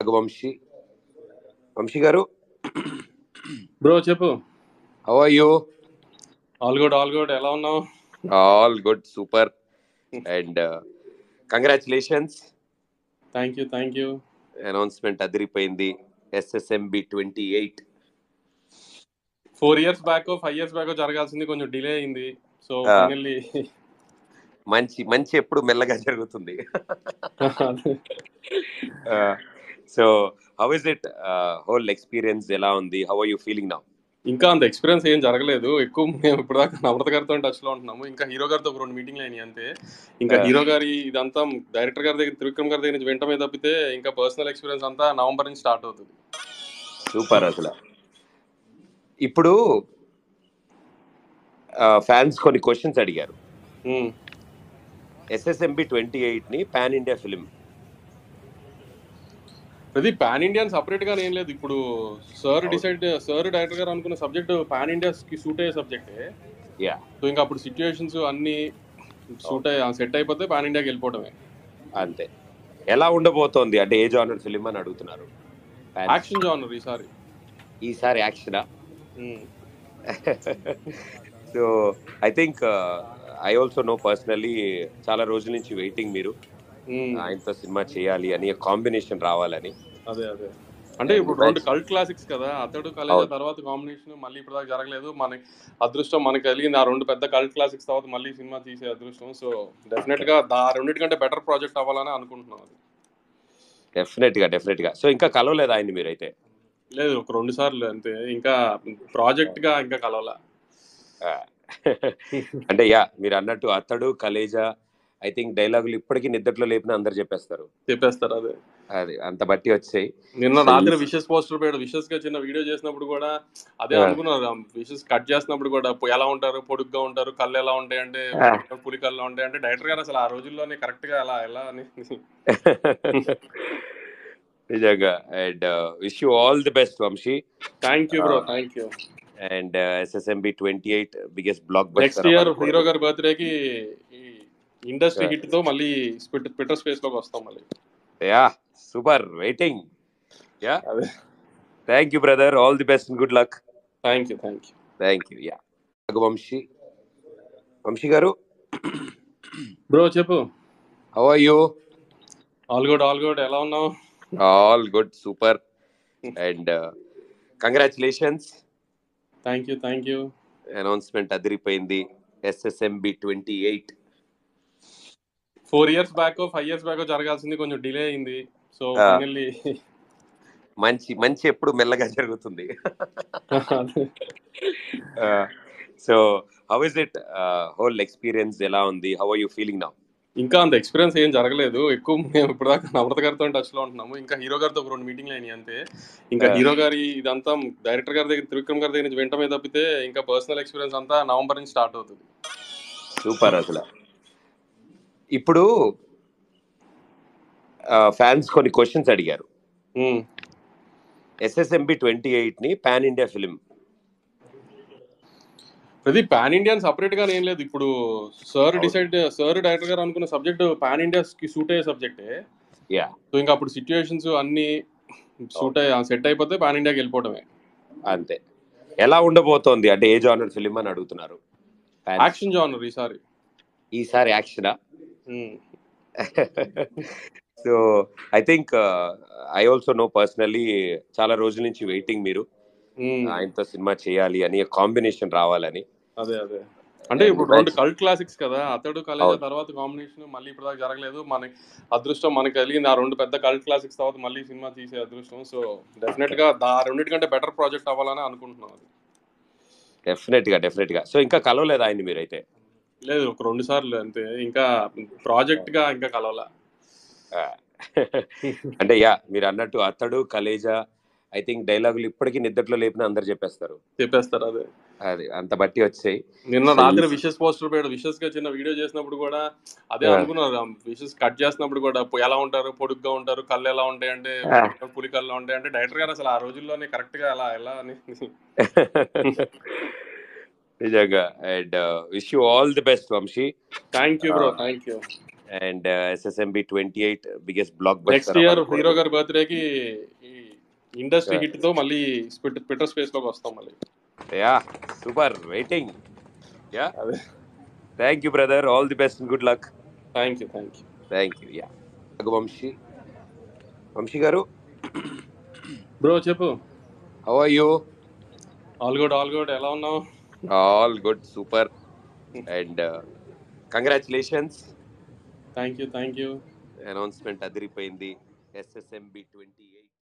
Vamsi Vamsi garu bro చెప్పు how are you all good all good ఎలా ఉన్నావు all good super and congratulations thank you thank you announcement అదిరిపోయింది SSMB twenty eight four years back five years back జరగాల్సింది కొంచెం delay అయింది so Ah. Finally మంచి మంచి ఎప్పుడు మెల్లగా జరుగుతుంది so how is it whole experience ఎలా ఉంది how are you feeling now ఇంకా అంత ఎక్స్పీరియన్స్ ఏం జరగలేదు ఎక్కువ మేము ఇప్పుడు దాకా నమ్రత గారితో టచ్ లో ఉంటున్నాము ఇంకా హీరో గారితో ఒక రెండు మీటింగ్లు అయినాయి అంతే ఇంకా Ah. హీరో గారి ఇదంతా డైరెక్టర్ గారి దగ్గర త్రివిక్రమ్ గారి దగ్గర నుంచి వెంటనే తప్పితే ఇంకా పర్సనల్ ఎక్స్పీరియన్స్ అంతా నవంబర్ నుంచి స్టార్ట్ అవుతుంది సూపర్ అసలు ఇప్పుడు ఫ్యాన్స్ కొన్ని క్వశ్చన్స్ అడిగారు Hmm. ఎస్ఎస్ఎంబి ట్వంటీ ఎయిట్ ని పాన్ ఇండియా ఫిలిం అది పాన్ ఇండియన్ సపరేట్ గా ఏం లేదు ఇప్పుడు సార్ అవును. డిసైడ్ సార్ డైరెక్టర్ గారు అనుకున్న సబ్జెక్ట్ పాన్ ఇండియా కి సూట్ అయ్యే సబ్జెక్టే యా సో ఇంకా అప్పుడు సిచ్యువేషన్స్ అన్ని సూట్ అయ్యి సెట్ అయిపోతే పాన్ ఇండియాకి వెళ్ళిపోవడమే అంతే ఎలా ఉండబోతోంది అంటే ఏ జానర్ ఫిలిం అని అడుగుతున్నారు Pan- యాక్షన్ జానర్ ఈసారి ఈసారి యాక్షనా Hmm. So I think I also know personally చాలా రోజుల నుంచి వెయిటింగ్ మీరు Hmm. ఆయనతో సినిమా చేయాలి అని కాంబినేషన్ రావాలని అదే అదే అంటే ఇప్పుడు రెండు కల్ట్ క్లాసిక్స్ కదా అతడు కలేజా అవును. తర్వాత కాంబినేషన్ మళ్ళీ ఇప్పుడు దాకా జరగలేదు మన అదృష్టం మనకి కలిగింది ఆ రెండు పెద్ద కల్ట్ క్లాసిక్స్ తర్వాత మళ్ళీ సినిమా తీసే అదృష్టం సో డెఫినెట్ గా దా రెండింటికంటే బెటర్ ప్రాజెక్ట్ అవ్వాలని అనుకుంటున్నాం అది డెఫినెట్ గా డెఫినెట్ గా సో ఇంకా కలవలేదు ఆయన మీరైతే లేదు ఒక రెండు సార్లు అంతే ఇంకా ప్రాజెక్ట్ గా ఇంకా కలవాల ఆ. అంటే యా మీరు అన్నట్టు అతడు కలేజా ఐ థింక్ డైలాగులు ఇప్పటికీ నిద్రలో లేపిన అందరు చెప్పేస్తారు చెప్పేస్తారు అదే అది అంత బట్టి వచ్చాయి నిన్న So, రాత్రి ఈ- విషెస్ పోస్టర్ పోయాడు విషెస్ గా చిన్న వీడియో చేసినప్పుడు కూడా అదే Yeah. అనుకున్నారు విషెస్ కట్ చేసినప్పుడు కూడా పొ- ఎలా ఉంటారు పొడుగ్గా ఉంటారు కళ్ళు ఎలా ఉంటాయి అంటే Yeah. పులి కళ్ళు ఉంటాయి అంటే డైరెక్టర్ గారు అసలు ఆ రోజుల్లోనే కరెక్ట్ గా ఎలా ఎలా అని నిజంగా and wish you all the best Vamsi thank you bro thank you and SSMB twenty eight biggest block next year hero గారి బర్త్డే కి ఈ ఇండస్ట్రీ హిట్ తో మళ్ళీ ట్విట్టర్ స్పేస్ లోకి వస్తాం మళ్ళీ యా సూపర్ వెయిటింగ్ యా అదే thank you brother all the best and good luck thank you thank you thank you yeah Vamsi Vamsi garu bro చెప్పు how are you all good all good ఎలా ఉన్నావు all good super and congratulations thank you thank you announcement అదిరిపోయింది SSMB twenty eight four years back five years back జరగాల్సింది కొంచెం delay అయింది so Ah. Finally మంచి మంచి ఎప్పుడు మెల్లగా జరుగుతుంది so how is it whole experience ఎలా ఉంది how are you feeling now ఇంకా అంత ఎక్స్పీరియన్స్ ఏం జరగలేదు ఎక్కువ మేము ఇప్పుడు దాకా నమ్రత గారితో టచ్ లో ఉంటున్నాము ఇంకా హీరో గారితో ఒక రెండు మీటింగ్లు అయినాయి అంతే ఇంకా Yeah. హీరో గారి ఇదంతా డైరెక్టర్ గారి దగ్గర త్రివిక్రమ్ గారి దగ్గర నుంచి వెంటనే తప్పితే ఇంకా పర్సనల్ ఎక్స్పీరియన్స్ అంతా నవంబర్ నుంచి స్టార్ట్ అవుతుంది సూపర్ అసలు ఇప్పుడు ఫ్యాన్స్ కొన్ని క్వశ్చన్స్ అడిగారు Hmm. ఎస్ఎస్ఎంబి ట్వంటీ ఎయిట్ ని పాన్ ఇండియా ఫిలిం అది పాన్ ఇండియన్ సపరేట్ గా ఏం లేదు ఇప్పుడు సార్ అవును. డిసైడ్ సార్ డైరెక్టర్ గారు అనుకున్న సబ్జెక్ట్ పాన్ ఇండియా కి సూట్ అయ్యే సబ్జెక్టే యా సో ఇంకా అప్పుడు సిచ్యువేషన్స్ అన్ని సూట్ అయ్యి సెట్ అయిపోతే పాన్ ఇండియాకి వెళ్ళిపోవడమే అంతే ఎలా ఉండబోతోంది అంటే ఏ జానర్ ఫిలిం అని అడుగుతున్నారు Fans. యాక్షన్ జానర్ ఈసారి ఈసారి యాక్షనా Hmm. So I think I also know personally చాలా రోజుల నుంచి వెయిటింగ్ మీరు Hmm. ఆయనతో సినిమా చేయాలి అని కాంబినేషన్ రావాలని అదే అదే అంటే ఇప్పుడు రెండు కల్ట్ క్లాసిక్స్ కదా అతడు కలేజా అవును. తర్వాత కాంబినేషన్ మళ్ళీ ఇప్పుడు దాకా జరగలేదు మన అదృష్టం మనకి కలిగింది ఆ రెండు పెద్ద కల్ట్ క్లాసిక్స్ తర్వాత మళ్ళీ సినిమా తీసే అదృష్టం సో డెఫినెట్ గా దా రెండింటికంటే బెటర్ ప్రాజెక్ట్ అవ్వాలని అనుకుంటున్నాం అది డెఫినెట్ గా డెఫినెట్ గా సో ఇంకా కలవలేదు ఆయన మీరైతే లేదు ఒక రెండు సార్లు అంతే ఇంకా ప్రాజెక్ట్ గా ఇంకా కలవాల ఆ. అంటే యా మీరు అన్నట్టు అతడు కలేజా ఐ థింక్ డైలాగులు ఇప్పటికీ నిద్రలో లేపిన అందరు చెప్పేస్తారు చెప్పేస్తారు అదే అది అంత బట్టి వచ్చాయి నిన్న So, రాత్రి ఈ- విషెస్ పోస్టర్ పోయాడు విషెస్ గా చిన్న వీడియో చేసినప్పుడు కూడా అదే Yeah. అనుకున్నారు విషెస్ కట్ చేసినప్పుడు కూడా పొ- ఎలా ఉంటారు పొడుగ్గా ఉంటారు కళ్ళు ఎలా ఉంటాయి అంటే Yeah. పులి కళ్ళు ఉంటాయి అంటే డైరెక్టర్ గారు అసలు ఆ రోజుల్లోనే కరెక్ట్ గా ఎలా ఎలా అని నిజంగా and wish you all the best Vamsi thank you bro Ah. Thank you and SSMB twenty eight biggest block next year hero గారి బర్త్డే కి ఈ ఇండస్ట్రీ హిట్ తో మళ్ళీ ట్విట్టర్ స్పేస్ లోకి వస్తాం మళ్ళీ యా సూపర్ వెయిటింగ్ యా అదే thank you brother all the best good luck thank you thank you thank you yeah Vamsi Vamsi garu bro చెప్పు how are you all good all good ఎలా ఉన్నావు all good super and congratulations thank you thank you announcement అదిరిపోయింది SSMB twenty eight